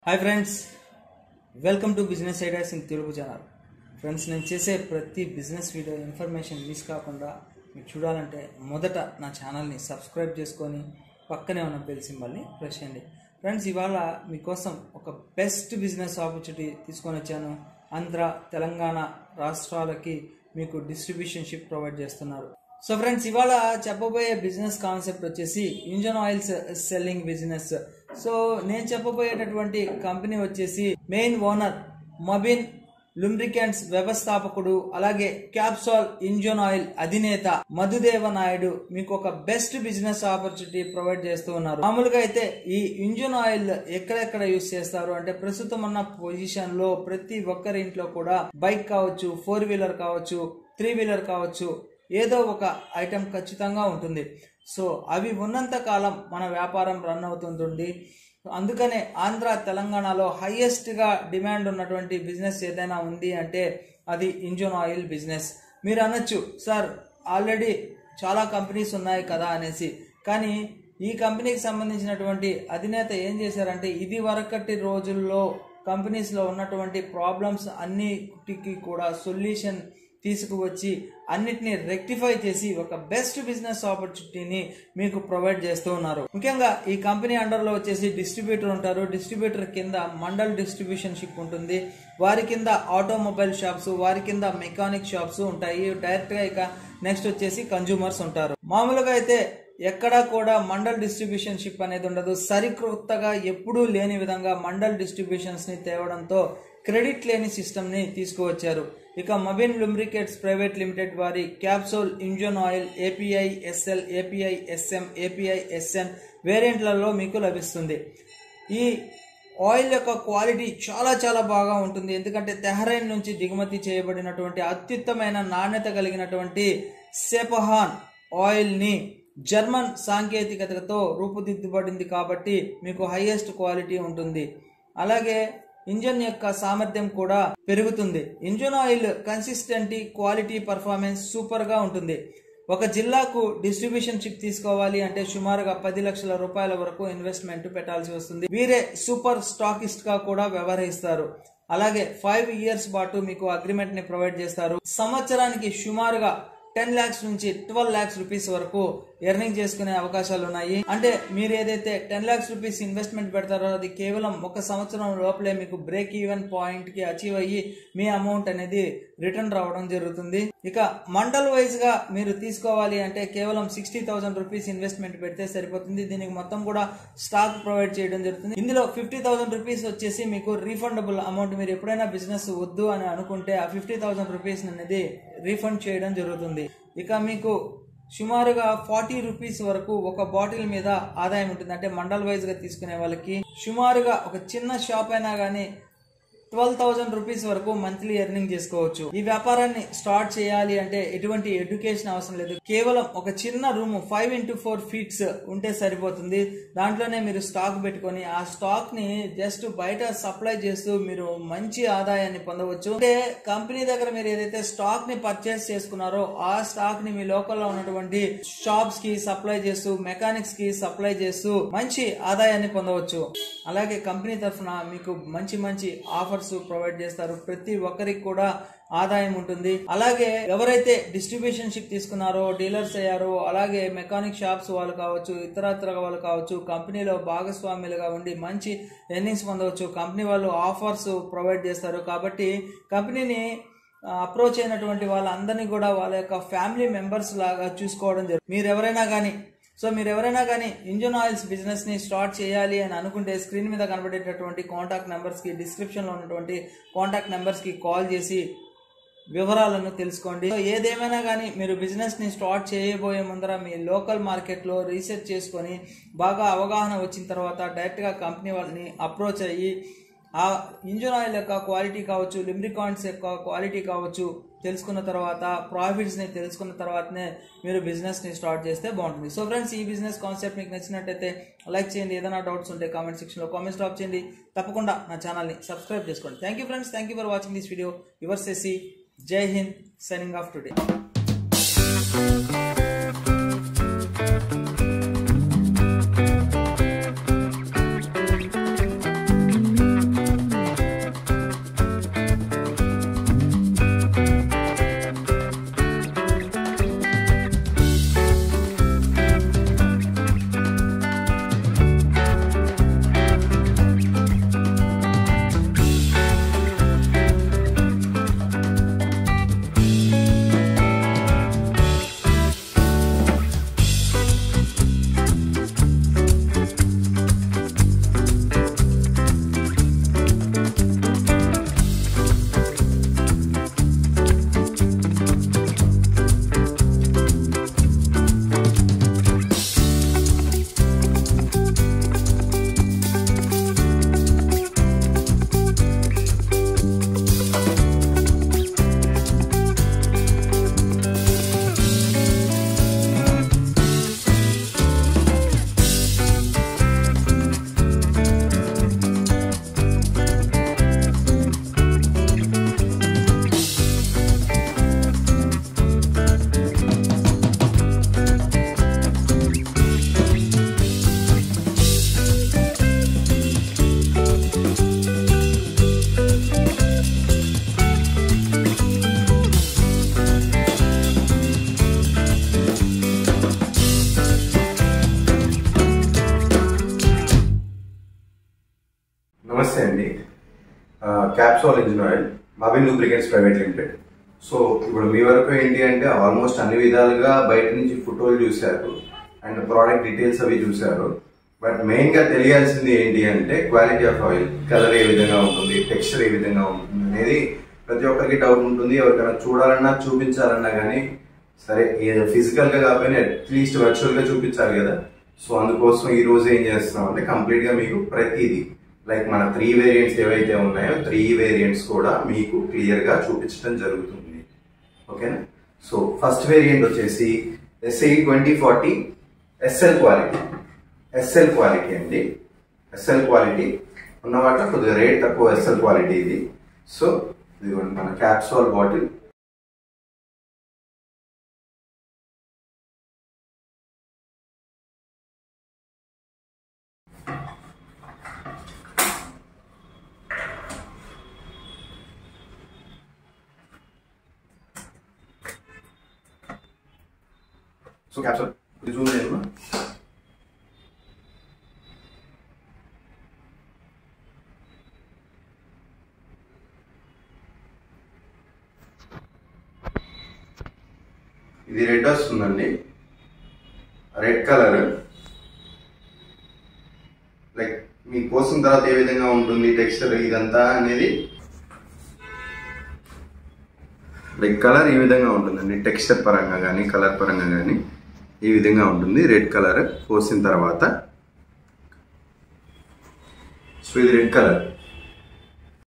hi friends welcome to business ideas in Telugu channel friends నేను చేసే ప్రతి బిజినెస్ వీడియో ఇన్ఫర్మేషన్ మిస్ కాకుండా మీరు చూడాలంటే మొదట నా ఛానల్ని సబ్స్క్రైబ్ చేసుకొని పక్కనే ఉన్న బెల్ సింబల్ని ప్రెస్ చేయండి ఫ్రెండ్స్ ఇవాళ మీకోసం ఒక బెస్ట్ బిజినెస్ ఆపర్చునిటీ తీసుకొని వచ్చాను ఆంధ్ర తెలంగాణ రాష్ట్రాలకి మీకు డిస్ట్రిబ్యూషన్షిప్ ప్రొవైడ్ చేస్తున్నారు సో ఫ్రెండ్స్ ఇవాళ చెప్పబోయే బిజినెస్ కాన్సెప్ట్ వచ్చేసి engine oils selling business so నేను చెప్పబోయేటటువంటి కంపెనీ వచ్చేసి మెయిన్ ఓనర్ మొబిన్ లుమ్రికెంట్స్ వ్యవస్థాపకుడు అలాగే క్యాప్సాల్ ఇంజన్ ఆయిల్ అధినేత మధుదేవ నాయుడు మీకు ఒక బెస్ట్ బిజినెస్ ఆపర్చునిటీ ప్రొవైడ్ చేస్తూ ఉన్నారు మామూలుగా అయితే ఈ ఇంజన్ ఆయిల్ ఎక్కడెక్కడ యూస్ చేస్తారు అంటే ప్రస్తుతం ఉన్న పొజిషన్ లో ప్రతి ఒక్కరి ఇంట్లో కూడా బైక్ కావచ్చు ఫోర్ వీలర్ కావచ్చు త్రీ వీలర్ కావచ్చు ఏదో ఒక ఐటెం ఖచ్చితంగా ఉంటుంది సో అవి ఉన్నంత కాలం మన వ్యాపారం రన్ అవుతుంటుంది అందుకనే ఆంధ్ర తెలంగాణలో హైయెస్ట్గా డిమాండ్ ఉన్నటువంటి బిజినెస్ ఏదైనా ఉంది అంటే అది ఇంజన్ ఆయిల్ బిజినెస్ మీరు అనొచ్చు సార్ ఆల్రెడీ చాలా కంపెనీస్ ఉన్నాయి కదా అనేసి కానీ ఈ కంపెనీకి సంబంధించినటువంటి అధినేత ఏం చేశారంటే ఇది వరకటి రోజుల్లో కంపెనీస్లో ఉన్నటువంటి ప్రాబ్లమ్స్ అన్నిటికీ కూడా సొల్యూషన్ తీసుకువచ్చి అన్నిటిని రెక్టిఫై చేసి ఒక బెస్ట్ బిజినెస్ ఆపర్చునిటీని మీకు ప్రొవైడ్ చేస్తూ ఉన్నారు ముఖ్యంగా ఈ కంపెనీ అండర్లో వచ్చేసి డిస్ట్రిబ్యూటర్ ఉంటారు డిస్ట్రిబ్యూటర్ కింద మండల్ డిస్ట్రిబ్యూషన్ షిప్ ఉంటుంది వారి కింద ఆటోమొబైల్ షాప్స్ వారి కింద మెకానిక్ షాప్స్ ఉంటాయి డైరెక్ట్గా ఇక నెక్స్ట్ వచ్చేసి కన్జ్యూమర్స్ ఉంటారు మామూలుగా అయితే ఎక్కడా కూడా మండల్ డిస్ట్రిబ్యూషన్ షిప్ అనేది ఉండదు సరికొత్తగా ఎప్పుడూ లేని విధంగా మండల్ డిస్ట్రిబ్యూషన్స్ ని తేవడంతో క్రెడిట్ లేని సిస్టమ్ ని తీసుకువచ్చారు ఇక మబిన్ లుమ్రికేట్స్ ప్రైవేట్ లిమిటెడ్ వారి capsule engine oil API SL API SM API SN వేరియంట్లలో మీకు లభిస్తుంది ఈ ఆయిల్ యొక్క క్వాలిటీ చాలా చాలా బాగా ఉంటుంది ఎందుకంటే తెహరైన్ నుంచి దిగుమతి చేయబడినటువంటి అత్యుత్తమైన నాణ్యత కలిగినటువంటి సెపహాన్ ఆయిల్ని జర్మన్ సాంకేతికతతో రూపుదిద్దుబడింది కాబట్టి మీకు హైయెస్ట్ క్వాలిటీ ఉంటుంది అలాగే ఇంజన్ యొక్క సామర్థ్యం కూడా పెరుగుతుంది engine oil consistency quality performance super గా ఉంటుంది ఒక జిల్లాకు డిస్ట్రిబ్యూషన్ షిప్ తీసుకోవాలి అంటే సుమారుగా పది లక్షల రూపాయల వరకు ఇన్వెస్ట్మెంట్ పెట్టాల్సి వస్తుంది వీరే సూపర్ స్టాకిస్ట్ గా కూడా వ్యవహరిస్తారు అలాగే ఫైవ్ ఇయర్స్ పాటు మీకు అగ్రిమెంట్ ని ప్రొవైడ్ చేస్తారు సంవత్సరానికి సుమారుగా టెన్ ల్యాక్స్ నుంచి ట్వెల్వ్ ల్యాక్స్ రూపీస్ వరకు ఎర్నింగ్ చేసుకునే అవకాశాలు ఉన్నాయి అంటే మీరు ఏదైతే టెన్ ల్యాక్స్ రూపీస్ ఇన్వెస్ట్మెంట్ పెడతారో అది కేవలం ఒక సంవత్సరం లోపలే మీకు బ్రేక్ ఈవెన్ పాయింట్ కి అచీవ్ అయ్యి మీ అమౌంట్ అనేది రిటర్న్ రావడం జరుగుతుంది ఇక మండల్ వైజ్ గా మీరు తీసుకోవాలి అంటే కేవలం సిక్స్టీ థౌసండ్ రూపీస్ ఇన్వెస్ట్మెంట్ పెడితే సరిపోతుంది దీనికి మొత్తం కూడా స్టాక్ ప్రొవైడ్ చేయడం జరుగుతుంది ఇందులో ఫిఫ్టీ థౌసండ్ రూపీస్ వచ్చేసి మీకు రీఫండబుల్ అమౌంట్ మీరు ఎప్పుడైనా బిజినెస్ వద్దు అని అనుకుంటే ఆ ఫిఫ్టీ థౌసండ్ రూపీస్ అనేది రీఫండ్ చేయడం జరుగుతుంది ఇక మీకు సుమారుగా ఫార్టీ రూపీస్ వరకు ఒక బాటిల్ మీద ఆదాయం ఉంటుంది అంటే మండల్ వైజ్ గా తీసుకునే వాళ్ళకి సుమారుగా ఒక చిన్న షాప్ అయినా కానీ ట్వెల్వ్ థౌసండ్ రూపీస్ వరకు మంత్లీ ఎర్నింగ్ చేసుకోవచ్చు ఈ వ్యాపారాన్ని స్టార్ట్ చేయాలి అంటే ఎటువంటి ఎడ్యుకేషన్ అవసరం లేదు కేవలం ఒక చిన్న room five into four feets ఉంటే సరిపోతుంది దాంట్లోనే మీరు స్టాక్ పెట్టుకొని ఆ స్టాక్ ని జస్ట్ బయట సప్లై చేస్తూ మీరు మంచి ఆదాయాన్ని పొందవచ్చు అంటే కంపెనీ దగ్గర మీరు ఏదైతే స్టాక్ ని పర్చేస్ చేసుకున్నారో ఆ స్టాక్ ని మీ లోకల్లో ఉన్నటువంటి షాప్స్ కి సప్లై చేస్తూ మెకానిక్స్ కి సప్లై చేస్తూ మంచి ఆదాయాన్ని పొందవచ్చు అలాగే కంపెనీ తరఫున మీకు మంచి మంచి ఆఫర్స్ ప్రొవైడ్ చేస్తారు ప్రతి ఒక్కరికి కూడా ఆదాయం ఉంటుంది అలాగే ఎవరైతే డిస్ట్రిబ్యూషన్ షిప్ తీసుకున్నారో డీలర్స్ అయ్యారో అలాగే మెకానిక్ షాప్స్ వాళ్ళు కావచ్చు ఇతరత్ర వాళ్ళు కావచ్చు కంపెనీలో భాగస్వాములుగా ఉండి మంచి ఎర్నింగ్స్ పొందవచ్చు కంపెనీ వాళ్ళు ఆఫర్స్ ప్రొవైడ్ చేస్తారు కాబట్టి కంపెనీని అప్రోచ్ అయినటువంటి వాళ్ళందరినీ కూడా వాళ్ళ యొక్క ఫ్యామిలీ మెంబర్స్ లాగా చూసుకోవడం జరుగుతుంది మీరు ఎవరైనా కానీ సో మీరు ఎవరైనా కానీ ఇంజన్ ఆయిల్స్ బిజినెస్ ని స్టార్ట్ చేయాలి అని అనుకుంటే స్క్రీన్ మీద కనబడేటటువంటి కాంటాక్ట్ నెంబర్స్ కి డిస్క్రిప్షన్ లో ఉన్నటువంటి కాంటాక్ట్ నెంబర్స్ కి కాల్ చేసి వివరాలను తెలుసుకోండి సో ఏదేమైనా కానీ మీరు బిజినెస్ ని స్టార్ట్ చేయబోయే ముందర మీ లోకల్ మార్కెట్ లో రీసెర్చ్ చేసుకొని బాగా అవగాహన వచ్చిన తర్వాత డైరెక్ట్ గా కంపెనీ వాళ్ళని అప్రోచ్ అయ్యి ఆ ఇంజన్ ఆయిల్ యొక్క క్వాలిటీ కావచ్చు లిమ్రికాన్స్ యొక్క క్వాలిటీ కావచ్చు తెలుసుకున్న తర్వాత ప్రాఫిట్స్ ని తెలుసుకున్న తర్వాతనే మీరు బిజినెస్ ని స్టార్ట్ చేస్తే బాగుంటుంది సో ఫ్రెండ్స్ ఈ బిజినెస్ కాన్సెప్ట్ మీకు నచ్చినట్టయితే లైక్ చేయండి ఏదైనా డౌట్స్ ఉంటే కామెంట్ సెక్షన్ లో కామెంట్స్ డ్రాప్ చేయండి తప్పకుండా నా ఛానల్ ని సబ్స్క్రైబ్ చేసుకోండి thank you friends thank you for watching this video your సెసి Jai Hind signing off today capsule engine oil బాబిన్ లూబ్రికెంట్స్ ప్రైవేట్ లిమిటెడ్ సో ఇప్పుడు మీ వరకు ఏంటి అంటే ఆల్మోస్ట్ అన్ని విధాలుగా బయట నుంచి ఫోటోలు చూశారు అండ్ ప్రోడక్ట్ డీటెయిల్స్ అవి చూశారు బట్ మెయిన్ గా తెలియాల్సింది ఏంటి అంటే క్వాలిటీ ఆఫ్ ఆయిల్ కలర్ ఏ విధంగా ఉంటుంది టెక్స్చర్ ఏ విధంగా ఉంటుంది అనేది ప్రతి ఒక్కరికి డౌట్ ఉంటుంది ఎవరికైనా చూడాలన్నా చూపించాలన్నా కానీ సరే ఫిజికల్ గా కాకపోయినా అట్లీస్ట్ వర్చువల్ గా చూపించాలి కదా సో అందుకోసం ఈ రోజు ఏం చేస్తున్నాం అంటే కంప్లీట్ గా మీకు ప్రతిదీ లైక్ మన త్రీ వేరియంట్స్ ఏవైతే ఉన్నాయో త్రీ వేరియంట్స్ కూడా మీకు క్లియర్ గా చూపించడం జరుగుతుంది ఓకేనా సో ఫస్ట్ వేరియంట్ వచ్చేసి SI twenty forty SL quality SL quality అండి ఎస్ఎల్ క్వాలిటీ ఉన్న వాటిలో కొద్దిగా రేట్ తక్కువ ఎస్ఎల్ క్వాలిటీ ఇది సో ఇదిగోండి మన క్యాప్సూల్ బాటిల్ సో క్యాప్సూల్ ఇది జూమ్ చేయను ఇది రెడ్ వస్తుందండి రెడ్ కలర్ లైక్ మీకు పోసిన తర్వాత ఏ విధంగా ఉంటుంది టెక్స్చర్ ఇదంతా అనేది లైక్ కలర్ ఈ విధంగా ఉంటుందండి టెక్స్చర్ పరంగా కానీ కలర్ పరంగా కానీ ఈ విధంగా ఉంటుంది రెడ్ కలర్ పోసిన తర్వాత సో ఇది రెడ్ కలర్